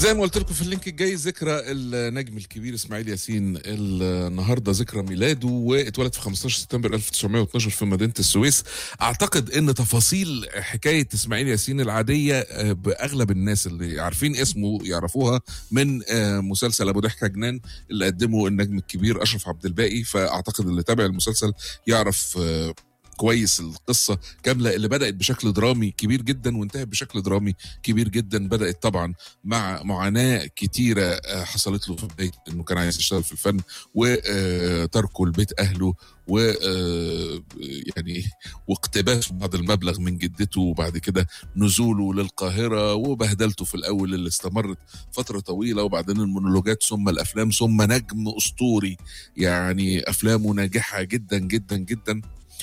زي ما قلت لكم في اللينك الجاي ذكرى النجم الكبير اسماعيل ياسين النهارده ذكرى ميلاده واتولد في 15 سبتمبر 1912 في مدينه السويس اعتقد ان تفاصيل حكايه اسماعيل ياسين العاديه باغلب الناس اللي عارفين اسمه يعرفوها من مسلسل ابو ضحكه جنان اللي قدمه النجم الكبير اشرف عبد الباقي فاعتقد اللي تابع المسلسل يعرف كويس القصة كاملة اللي بدأت بشكل درامي كبير جدا وانتهت بشكل درامي كبير جدا بدأت طبعا مع معاناة كتيرة حصلت له في بداية انه كان عايز يشتغل في الفن وتركه لبيت اهله و يعني واقتباس بعض المبلغ من جدته وبعد كده نزوله للقاهرة وبهدلته في الأول اللي استمرت فترة طويلة وبعدين المونولوجات ثم الأفلام ثم نجم أسطوري يعني أفلامه ناجحة جدا جدا جدا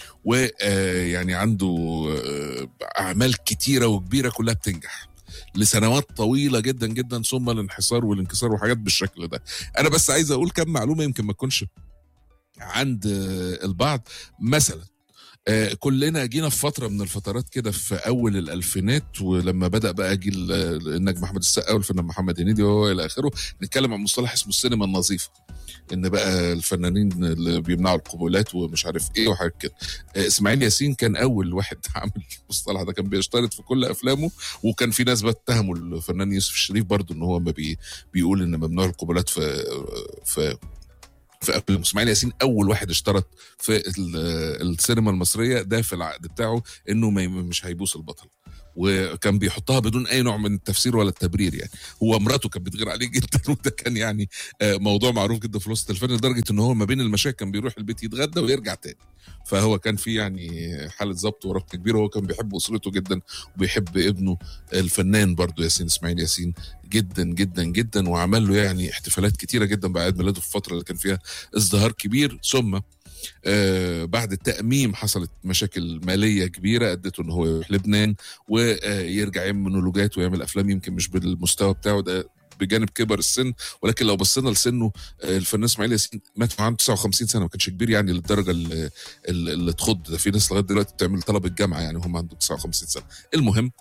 ويعني عنده اعمال كتيره وكبيره كلها بتنجح لسنوات طويله جدا جدا ثم الانحسار والانكسار وحاجات بالشكل ده انا بس عايز اقول كم معلومه يمكن ما تكونش عند البعض مثلا كلنا جينا في فتره من الفترات كده في اول الالفينات ولما بدا بقى جيل النجم احمد السقا والفنان محمد هنيدي وهو الى اخره نتكلم عن مصطلح اسمه السينما النظيفه ان بقى الفنانين اللي بيمنعوا القبولات ومش عارف ايه وحاجات كده اسماعيل ياسين كان اول واحد عمل المصطلح ده كان بيشترط في كل افلامه وكان في ناس بتهموا الفنان يوسف الشريف برضو ان هو ما بي بيقول ان ممنوع القبولات في في في افلام اسماعيل ياسين اول واحد اشترط في السينما المصريه ده في العقد بتاعه انه مش هيبوس البطل وكان بيحطها بدون اي نوع من التفسير ولا التبرير يعني هو مراته كانت بتغير عليه جدا وده كان يعني موضوع معروف جدا في وسط الفن لدرجه ان هو ما بين المشاكل كان بيروح البيت يتغدى ويرجع تاني فهو كان في يعني حاله ضبط وربط كبير وهو كان بيحب اسرته جدا وبيحب ابنه الفنان برضه ياسين اسماعيل ياسين جدا جدا جدا وعمل له يعني احتفالات كتيره جدا بعيد ميلاده في الفتره اللي كان فيها ازدهار كبير ثم آه بعد التأميم حصلت مشاكل مالية كبيرة أدته إن هو يروح لبنان ويرجع يعمل مونولوجات ويعمل أفلام يمكن مش بالمستوى بتاعه ده بجانب كبر السن ولكن لو بصينا لسنه الفنان اسماعيل ياسين مات عنده 59 سنه ما كانش كبير يعني للدرجه اللي, اللي تخض ده في ناس لغايه دلوقتي بتعمل طلب الجامعه يعني هم عندهم 59 سنه المهم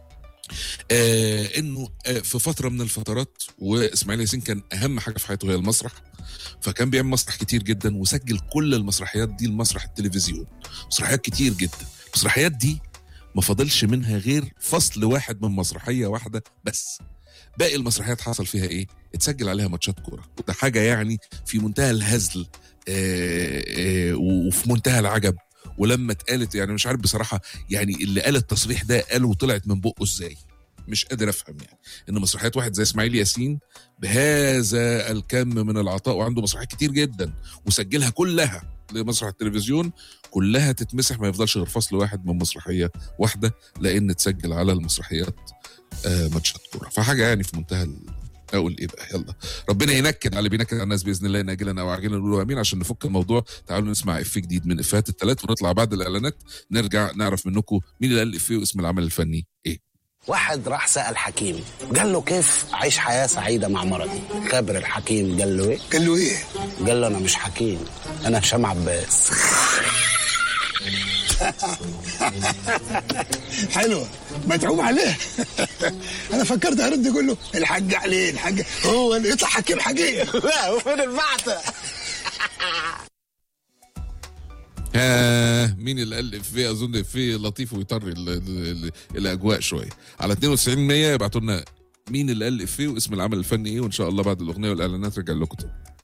آه انه آه في فتره من الفترات واسماعيل ياسين كان اهم حاجه في حياته هي المسرح فكان بيعمل مسرح كتير جدا وسجل كل المسرحيات دي لمسرح التلفزيون مسرحيات كتير جدا المسرحيات دي ما فاضلش منها غير فصل واحد من مسرحيه واحده بس باقي المسرحيات حصل فيها ايه اتسجل عليها ماتشات كوره وده حاجه يعني في منتهى الهزل آه وفي منتهى العجب ولما اتقالت يعني مش عارف بصراحه يعني اللي قال التصريح ده قاله وطلعت من بقه ازاي مش قادر افهم يعني ان مسرحيات واحد زي اسماعيل ياسين بهذا الكم من العطاء وعنده مسرحيات كتير جدا وسجلها كلها لمسرح التلفزيون كلها تتمسح ما يفضلش غير فصل واحد من مسرحيه واحده لان تسجل على المسرحيات آه ماتشات كوره فحاجه يعني في منتهى اقول ايه بقى يلا ربنا ينكد على اللي بينكد على الناس باذن الله ناجلا او عاجلا نقول امين عشان نفك الموضوع تعالوا نسمع اف جديد من افات الثلاث ونطلع بعد الاعلانات نرجع نعرف منكم مين اللي قال الافيه واسم العمل الفني ايه واحد راح سأل حكيم قال له كيف أعيش حياة سعيدة مع مرضي خبر الحكيم قال له إيه قال له إيه قال له أنا مش حكيم أنا هشام عباس حلوة متعوب عليه أنا فكرت هرد يقول له الحاج عليه الحاج هو اللي يطلع حكيم حكيم لا وفين البعثة آه مين اللي قال في اظن في لطيف ويطري الاجواء شويه على 92 100 يبعتوا لنا مين اللي قال الافيه واسم العمل الفني ايه وان شاء الله بعد الاغنيه والاعلانات رجع لكم تاني